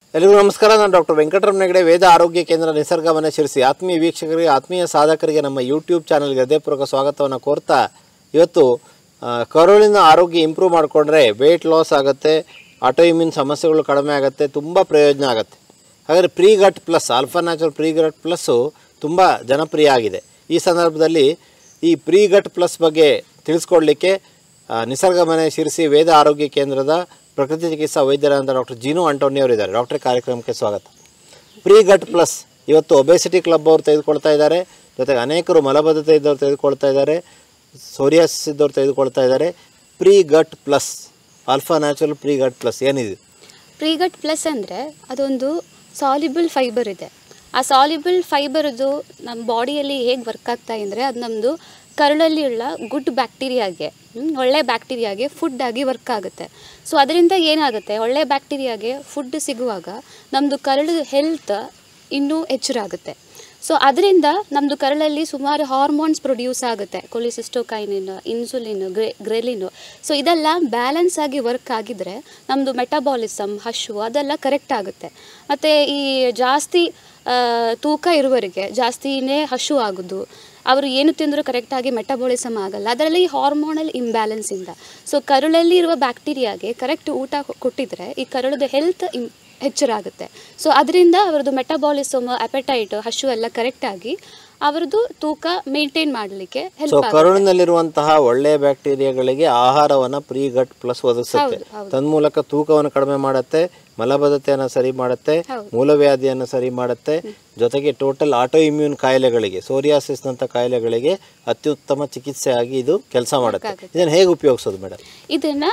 ಎಲ್ರಿಗೂ ನಮಸ್ಕಾರ ನಾನು ಡಾಕ್ಟರ್ ವೆಂಕಟರಮಣ ಹೆಗಡೆ ವೇದ ಆರೋಗ್ಯ ಕೇಂದ್ರ ನಿಸರ್ಗ ಮನೆ ಶಿರಿಸಿ ಆತ್ಮೀಯ ವೀಕ್ಷಕರಿಗೆ ಆತ್ಮೀಯ ಸಾಧಕರಿಗೆ ನಮ್ಮ ಯೂಟ್ಯೂಬ್ ಚಾನಲ್ಗೆ ಹೃದಯಪೂರ್ವಕ ಸ್ವಾಗತವನ್ನು ಕೋರ್ತಾ ಇವತ್ತು ಆ, ಕರುಳಿನ ಆರೋಗ್ಯ ಇಂಪ್ರೂವ್ ಮಾಡಿಕೊಂಡ್ರೆ ವೆಯ್ಟ್ ಲಾಸ್ ಆಗುತ್ತೆ ಆಟೋ ಇಮ್ಯೂನ್ ಸಮಸ್ಯೆಗಳು ಕಡಿಮೆ ಆಗುತ್ತೆ ತುಂಬ ಪ್ರಯೋಜನ ಆಗುತ್ತೆ ಹಾಗಾದರೆ pre gut plus alpha natural pre gut plus ತುಂಬ ಜನಪ್ರಿಯ ಆಗಿದೆ ಈ ಸಂದರ್ಭದಲ್ಲಿ ಈ ಪ್ರೀ ಗಟ್ ಪ್ಲಸ್ ಬಗ್ಗೆ ತಿಳಿಸ್ಕೊಡ್ಲಿಕ್ಕೆ ಆ, ನಿಸರ್ಗ ಮನೆ ಶಿರಿಸಿ ವೇದ ಆರೋಗ್ಯ ಕೇಂದ್ರದ ಪ್ರಕೃತಿ ಚಿಕಿತ್ಸಾ ವೈದ್ಯರಾದಂಥ ಡಾಕ್ಟರ್ ಜೀನು ಆಂಟೋನಿ ಅವರು ಇದ್ದಾರೆ ಡಾಕ್ಟರ್ ಕಾರ್ಯಕ್ರಮಕ್ಕೆ ಸ್ವಾಗತ ಪ್ರೀ ಗಟ್ ಪ್ಲಸ್ ಇವತ್ತು ಒಬೆಸಿಟಿ ಕ್ಲಬ್ ಅವರು ತೆಗೆದುಕೊಳ್ತಾ ಇದ್ದಾರೆ ಜೊತೆಗೆ ಅನೇಕರು ಮಲಬದ್ಧತೆ ಇದ್ದವ್ರು ತೆಗೆದುಕೊಳ್ತಾ ಇದ್ದಾರೆ ಸೋರಿಯಾಸಿಸ್ ಇದ್ದವ್ರು ತೆಗೆದುಕೊಳ್ತಾ ಇದ್ದಾರೆ pre gut plus alpha natural pre gut plus ಏನಿದೆ ಪ್ರೀಗಟ್ ಪ್ಲಸ್ ಅಂದರೆ ಅದೊಂದು ಸಾಲಿಬಲ್ ಫೈಬರ್ ಇದೆ ಆ ಸಾಲಿಬಲ್ ಫೈಬರ್ದು ನಮ್ಮ ಬಾಡಿಯಲ್ಲಿ ಹೇಗೆ ವರ್ಕ್ ಆಗ್ತಾ ಅಂದರೆ ಅದು ನಮ್ಮದು ಕರಳಲ್ಲಿ ಉಳ್ಳ ಗುಡ್ ಬ್ಯಾಕ್ಟೀರಿಯಾಗೆ ಹ್ಮ್, ಒಳ್ಳೆ ಬ್ಯಾಕ್ಟೀರಿಯಾಗೆ ಫುಡ್ ಆಗಿ ವರ್ಕ್ ಆಗುತ್ತೆ ಸೊ ಅದರಿಂದ ಏನಾಗುತ್ತೆ ಒಳ್ಳೆ ಬ್ಯಾಕ್ಟೀರಿಯಾಗೆ ಫುಡ್ ಸಿಗುವಾಗ ನಮ್ಮದು ಕರಳು ಹೆಲ್ತ್ ಇನ್ನೂ ಹೆಚ್ಚರಾಗುತ್ತೆ ಸೊ ಅದರಿಂದ ನಮ್ಮದು ಕರಳಲ್ಲಿ ಸುಮಾರು ಹಾರ್ಮೋನ್ಸ್ ಪ್ರೊಡ್ಯೂಸ್ ಆಗುತ್ತೆ ಕೊಲಿಸಿಸ್ಟೋಕೈನಿನ್ ಇನ್ಸುಲಿನ್ ಗ್ರೆ ಗ್ರೆಲಿನ್ ಸೊ ಇದೆಲ್ಲ ಬ್ಯಾಲೆನ್ಸ್ ಆಗಿ ವರ್ಕ್ ಆಗಿದ್ರೆ ನಮ್ಮದು ಮೆಟಬಾಲಿಸಮ್ ಹಶು ಅದೆಲ್ಲ ಕರೆಕ್ಟ್ ಆಗುತ್ತೆ ಮತ್ತು ಈ ಜಾಸ್ತಿ ಆ, ತೂಕ ಇರುವವರಿಗೆ ಜಾಸ್ತಿನೇ ಹಶು ಆಗೋದು ಅವರು ಏನು ತಿಂದರೂ ಕರೆಕ್ಟಾಗಿ ಮೆಟಬಾಲಿಸಮ್ ಆಗಲ್ಲ ಅದರಲ್ಲಿ ಹಾರ್ಮೋನಲ್ ಇಂಬ್ಯಾಲೆನ್ಸಿಂದ ಸೊ ಕರುಳಲ್ಲಿ ಇರುವ ಬ್ಯಾಕ್ಟೀರಿಯಾಗೆ ಕರೆಕ್ಟ್ ಊಟ ಕೊಟ್ಟಿದ್ರೆ ಈ ಕರುಳದ ಹೆಲ್ತ್ ಇಮ್ ಹೆಚ್ಚರಾಗುತ್ತೆ ಸೊ ಅದರಿಂದ ಅವರದ್ದು ಮೆಟಬಾಲಿಸಮ್ ಅಪೆಟೈಟ್ ಹಶು ಎಲ್ಲ ಕರೆಕ್ಟಾಗಿ ಅವರದ್ದು ತೂಕ ಮೇಂಟೈನ್ ಮಾಡಲಿಕ್ಕೆ ಸೊ ಹೆಲ್ಪ್ ಆಗುತ್ತೆ ಕರುಳಿನಲ್ಲಿರುವಂತಹ ಒಳ್ಳೆಯ ಬ್ಯಾಕ್ಟೀರಿಯಾಗಳಿಗೆ ಆಹಾರವನ್ನು ಪ್ರೀ ಗಟ್ ಪ್ಲಸ್ ಒದಗಿಸುತ್ತೆ ಹೌದು, ಹೌದು. ತನ್ಮೂಲಕ ತೂಕವನ್ನು ಕಡಿಮೆ ಮಾಡುತ್ತೆ ಮಲಬದ್ಧತೆಯನ್ನು ಸರಿ ಮಾಡುತ್ತೆ ಹೌದು. ಮೂಲವ್ಯಾಧಿಯನ್ನು ಸರಿ ಮಾಡುತ್ತೆ ಜೊತೆಗೆ ಟೋಟಲ್ ಆಟೋ ಇಮ್ಯೂನ್ ಕಾಯಿಲೆಗಳಿಗೆ ಸೋರಿಯಾಸಿಸ್ನಂಥ ಕಾಯಿಲೆಗಳಿಗೆ ಅತ್ಯುತ್ತಮ ಚಿಕಿತ್ಸೆಯಾಗಿ ಇದು ಕೆಲಸ ಮಾಡುತ್ತೆ ಆಗುತ್ತೆ. ಇದನ್ನು ಹೇಗೆ ಉಪಯೋಗಿಸೋದು ಮೇಡಮ್ ಇದನ್ನು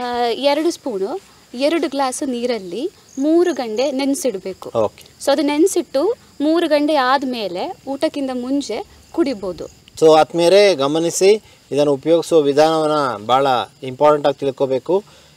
ಎರಡು ಸ್ಪೂನು ಎರಡು ಗ್ಲಾಸ್ ನೀರಲ್ಲಿ ಮೂರು ಗಂಟೆ ನೆನೆಸಿಡಬೇಕು ಓಕೆ ಸೊ ಅದು ನೆನೆಸಿಟ್ಟು ಮೂರು ಗಂಟೆ ಆದಮೇಲೆ ಊಟಕ್ಕಿಂತ ಮುಂಚೆ ಕುಡಿಬೋದು ಸೊ ಆತ್ಮೀಯರೇ ಗಮನಿಸಿ ಇದನ್ನು ಉಪಯೋಗಿಸುವ ವಿಧಾನವನ್ನು ಭಾಳ ಇಂಪಾರ್ಟೆಂಟಾಗಿ ತಿಳ್ಕೋಬೇಕು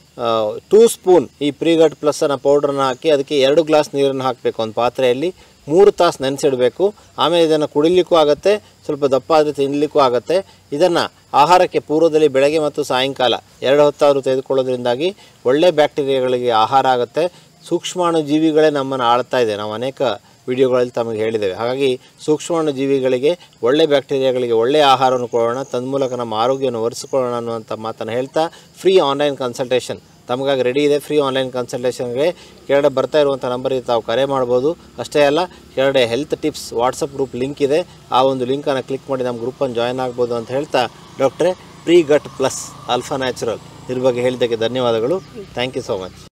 ಟೂ ಸ್ಪೂನ್ ಈ ಪ್ರೀಗಟ್ ಪ್ಲಸ್ಸನ್ನು ಪೌಡ್ರನ್ನ ಹಾಕಿ ಅದಕ್ಕೆ ಎರಡು ಗ್ಲಾಸ್ ನೀರನ್ನು ಹಾಕಬೇಕು ಒಂದು ಪಾತ್ರೆಯಲ್ಲಿ ಮೂರು ತಾಸು ನೆನೆಸಿಡಬೇಕು ಆಮೇಲೆ ಇದನ್ನು ಕುಡಿಲಿಕ್ಕೂ ಆಗುತ್ತೆ ಸ್ವಲ್ಪ ದಪ್ಪ ಆದರೆ ತಿನ್ನಲಿಕ್ಕೂ ಆಗುತ್ತೆ ಇದನ್ನು ಆಹಾರಕ್ಕೆ ಪೂರ್ವದಲ್ಲಿ ಬೆಳಗ್ಗೆ ಮತ್ತು ಸಾಯಂಕಾಲ ಎರಡು ಹೊತ್ತಾದರೂ ತೆಗೆದುಕೊಳ್ಳೋದ್ರಿಂದಾಗಿ ಒಳ್ಳೆ ಬ್ಯಾಕ್ಟೀರಿಯಾಗಳಿಗೆ ಆಹಾರ ಆಗುತ್ತೆ ಸೂಕ್ಷ್ಮಾಣು ಜೀವಿಗಳೇ ನಮ್ಮನ್ನು ಆಳ್ತಾ ಇದೆ ನಾವು ಅನೇಕ ವಿಡಿಯೋಗಳಲ್ಲಿ ತಮಗೆ ಹೇಳಿದ್ದೇವೆ ಹಾಗಾಗಿ ಸೂಕ್ಷ್ಮಾಣು ಜೀವಿಗಳಿಗೆ ಒಳ್ಳೆ ಬ್ಯಾಕ್ಟೀರಿಯಾಗಳಿಗೆ ಒಳ್ಳೆಯ ಆಹಾರವನ್ನು ಕೊಡೋಣ ತನ್ಮೂಲಕ ನಮ್ಮ ಆರೋಗ್ಯವನ್ನು ಒರೆಸಿಕೊಳ್ಳೋಣ ಅನ್ನುವಂಥ ಮಾತನ್ನು ಹೇಳ್ತಾ ಫ್ರೀ ಆನ್ಲೈನ್ ಕನ್ಸಲ್ಟೇಷನ್ ತಮಗಾಗಿ ರೆಡಿ ಇದೆ ಫ್ರೀ ಆನ್ಲೈನ್ ಕನ್ಸಲ್ಟೇಷನ್ಗೆ ಕೆಳಗಡೆ ಬರ್ತಾ ಇರುವಂಥ ನಂಬರಿಗೆ ತಾವು ಕರೆ ಮಾಡ್ಬೋದು ಅಷ್ಟೇ ಅಲ್ಲ ಕೆಳಗಡೆ health tips WhatsApp group link ಇದೆ ಆ ಒಂದು ಲಿಂಕನ್ನು ಕ್ಲಿಕ್ ಮಾಡಿ ನಮ್ಮ ಗ್ರೂಪನ್ನು ಜಾಯ್ನ್ ಆಗ್ಬೋದು ಅಂತ ಹೇಳ್ತಾ ಡಾಕ್ಟ್ರೇ pre gut plus alpha natural ಇದ್ರ ಬಗ್ಗೆ ಹೇಳಿದ್ದಕ್ಕೆ ಧನ್ಯವಾದಗಳು ಥ್ಯಾಂಕ್ ಯು ಸೋ ಮಚ್